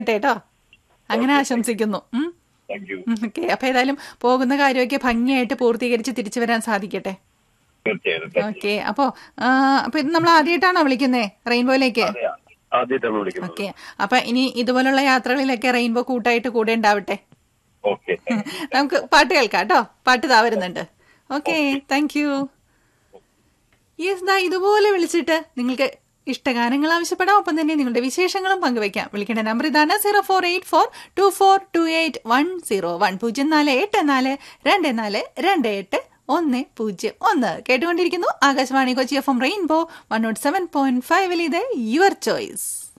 കേട്ടോ അങ്ങനെ ആശംസിക്കുന്നു ഉം. താങ്ക് യു ഉം, ഓക്കെ അപ്പൊ ഏതായാലും പോകുന്ന കാര്യമൊക്കെ ഭംഗിയായിട്ട് പൂർത്തീകരിച്ച് തിരിച്ചു വരാൻ സാധിക്കട്ടെ തീർച്ചയായും താങ്ക് യു. ഓക്കെ അപ്പോ ആ, അപ്പൊ ഇത് നമ്മൾ ആദ്യമായിട്ടാണോ വിളിക്കുന്നേ റെയിൻബോയിലേക്ക് അതെ, ആദ്യമായിട്ടാണ് വിളിക്കുന്നത് ഓക്കെ അപ്പൊ ഇനി ഇതുപോലുള്ള യാത്രകളിലൊക്കെ റെയിൻബോ കൂട്ടായിട്ട് കൂടെ ഉണ്ടാവട്ടെ ഓക്കെ നമുക്ക് പാട്ട് കേൾക്കാം കേട്ടോ പാട്ട് താ വരുന്നുണ്ട് ഓക്കെ താങ്ക് യു യെസ് ദാ ഇതുപോലെ വിളിച്ചിട്ട് നിങ്ങൾക്ക് ഇഷ്ടഗാനങ്ങൾ ആവശ്യപ്പെടാം ഒപ്പം തന്നെ നിങ്ങളുടെ വിശേഷങ്ങളും പങ്കുവയ്ക്കാം വിളിക്കേണ്ട നമ്പർ ഇതാണ് zero four eight four two four two eight one zero one പൂജ്യം നാല് എട്ട് നാല് രണ്ട് നാല് രണ്ട് എട്ട് ഒന്ന് പൂജ്യം ഒന്ന് കേട്ടുകൊണ്ടിരിക്കുന്നു Akashvani Kochi F M rainbow one nought seven point ഫൈവിൽ ഇത് യുവർ ചോയ്സ്